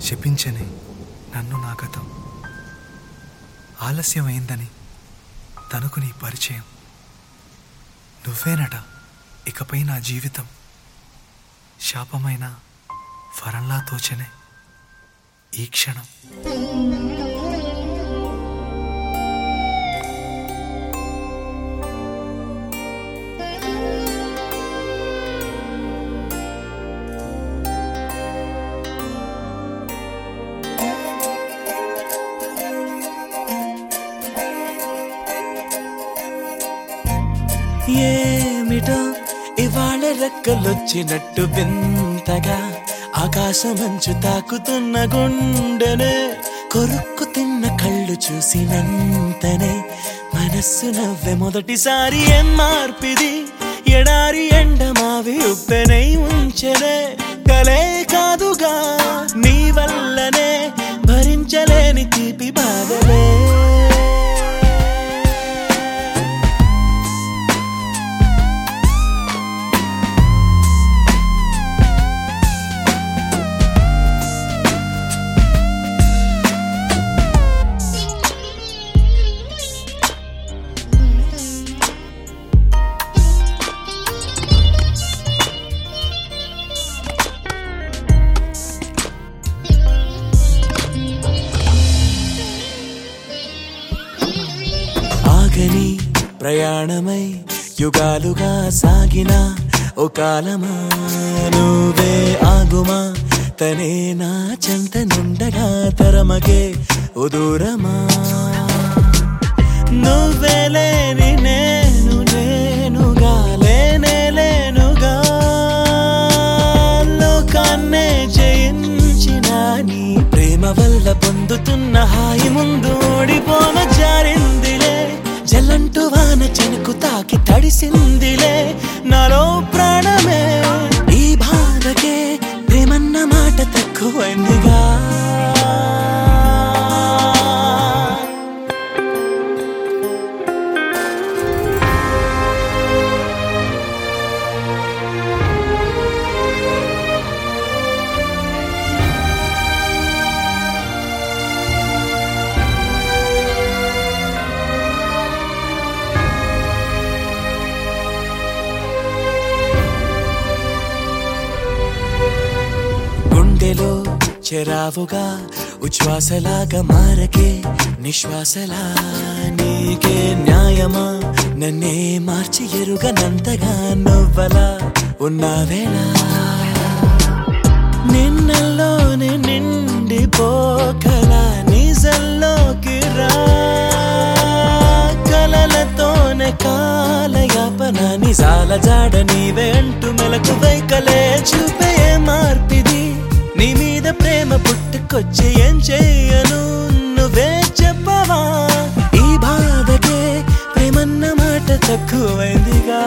చెప్పించని నన్ను నా గతం ఆలస్యమైందని తనకు నీ పరిచయం నువ్వేనట ఇకపై నా జీవితం శాపమైన వరంలా తోచనే ఈ క్షణం ఏమిటో ఇవాళ రెక్కలొచ్చినట్టు వింతగా ఆకాశమంచు తాకుతున్న గుండెనే కొరుక్కు తిన్న కళ్ళు చూసినంతనే మనస్సు నవ్వె మొదటిసారి ఏం మార్పిది ఎడారి ఎండ మావి ఉప్పెనై ఉంచెనే కలే కాదుగా నీ వల్లనే భరించలేని తీపి బాధలే ఆగని ప్రయాణమై యుగాలుగా సాగిన ఓ కాలమా నువ్వే ఆగుమా తనే నా చెంత నుండగా తరమగే ఓ దూరమా నువ్వే లేని నేను నేనుగా లేనే లేనుగా లోకాన్నే జయించిన నీ ప్రేమ వల్ల పొందుతున్న హాయి ముందు ఓడిపోన జారిందిలే జల్లంటు వాన చెనుకు తాకి తడిసిందిలే నాలో ప్రాణమే ఈ బాధకే ప్రేమన్న మాట తక్కువైందిగా గుండెలో చెరావుగా ఉచ్ఛ్వాసలాగా మారకే నిశ్వాసలా నీకే న్యాయమా నన్నే మార్చి ఎరుగనంతగా నువ్వలా ఉన్నావేళ నిన్నల్లోనే నిండి పోకలా నిజల్లోకి రా కలలతోనే కాలయాపన నిజాల జాడ నీవే అంటూ మెలకు వైకలే చూపే మార్పిది నీ మీద ప్రేమ పుట్టుకొచ్చి ఏం చేయను నువ్వే చెప్పవా ఈ బాధకే ప్రేమన్న మాట తక్కువైందిగా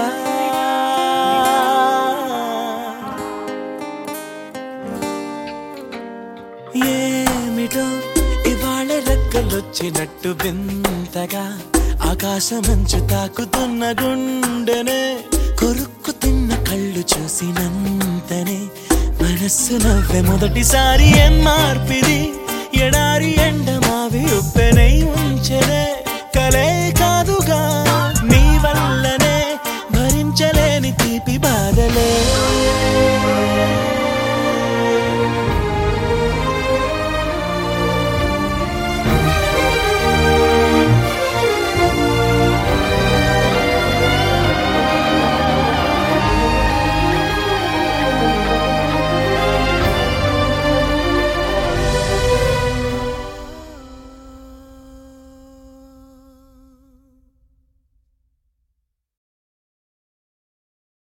ఏమిటో ఇవాళ రెక్కలొచ్చినట్టు వింతగా ఆకాశమంచు తాకుతున్న గుండెనే కొరుక్కు తిన్న కళ్ళు చూసినంతనే మనస్సు నవ్వె మొదటిసారి ఏం మార్పిది ఎడారి ఎండ మావి ఉప్పెనై ఉంచెనే కలే కాదు